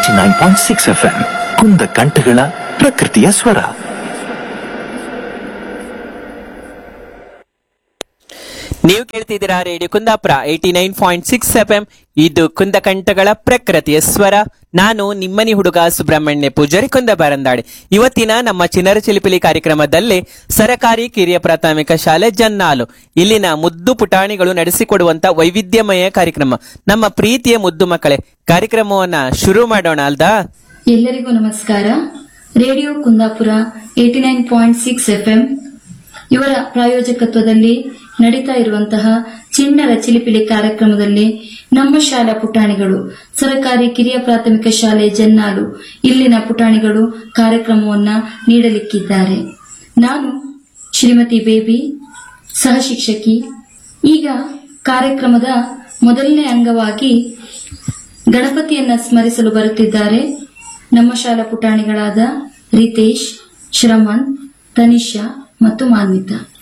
eighty nine point six F M ಕುಂದ ಕಂಠಗಳ ಪ್ರಕೃತಿಯ ಸ್ವರ ನೀವು ಕೇಳ್ತಿದ್ದೀರಾ radio Kundapura eighty nine point six F M ಇದು ಕುಂದಕಂಠಗಳ ಪ್ರಕೃತಿಯ ಸ್ವರ ನಾನು ನಿಮ್ಮನಿ ಹುಡುಗ ಸುಬ್ರಹ್ಮಣ್ಯ ಪೂಜಾರಿ ಕುಂದಬಾರಂದಾಡೆ ಇವತ್ತಿನ ನಮ್ಮ ಚಿನ್ನರ ಚಿಲಿಪಿಲಿ ಕಾರ್ಯಕ್ರಮದಲ್ಲಿ ಸರಕಾರಿ ಕಿರಿಯ ಪ್ರಾಥಮಿಕ ಶಾಲೆ ಜನ್ನಾಲು ಇಲ್ಲಿನ ಮುದ್ದು ಪುಟಾಣಿಗಳು ನಡೆಸಿಕೊಡುವಂತ ವೈವಿಧ್ಯಮಯ ಕಾರ್ಯಕ್ರಮ ನಮ್ಮ ಪ್ರೀತಿಯ ಮುದ್ದು ಮಕ್ಕಳೇ ಕಾರ್ಯಕ್ರಮವನ್ನ ಶುರು ಮಾಡೋಣ ಅಲ್ದಾ ಎಲ್ಲರಿಗೂ ನಮಸ್ಕಾರ radio Kundapura eighty nine point six FM ಇವರ ಪ್ರಾಯೋಜಕತ್ವದಲ್ಲಿ ನಡೀತಾ ಇರುವಂತಹ ಚಿಣ್ಣರ ಚಿಲಿಪಿಲಿ ಕಾರ್ಯಕ್ರಮದಲ್ಲಿ ನಮ್ಮ ಶಾಲಾ ಪುಟಾಣಿಗಳು ಸರಕಾರಿ ಕಿರಿಯ ಪ್ರಾಥಮಿಕ ಶಾಲೆ ಜನ್ನಾಲು ಇಲ್ಲಿನ ಪುಟಾಣಿಗಳು ಕಾರ್ಯಕ್ರಮವನ್ನ ನೀಡಲಿಕ್ಕಿದ್ದಾರೆ ನಾನು ಶ್ರೀಮತಿ ಬೇಬಿ ಸಹ ಶಿಕ್ಷಕಿ ಈಗ ಕಾರ್ಯಕ್ರಮದ ಮೊದಲನೇ ಅಂಗವಾಗಿ ಗಣಪತಿಯನ್ನ ಸ್ಮರಿಸಲು ಬರುತ್ತಿದ್ದಾರೆ ನಮ್ಮ ಶಾಲಾ ಪುಟಾಣಿಗಳಾದ ರಿತೇಶ್ ಶ್ರಮನ್ ತನಿಷಾ ಮತ್ತು ಮಾನ್ವಿತಾ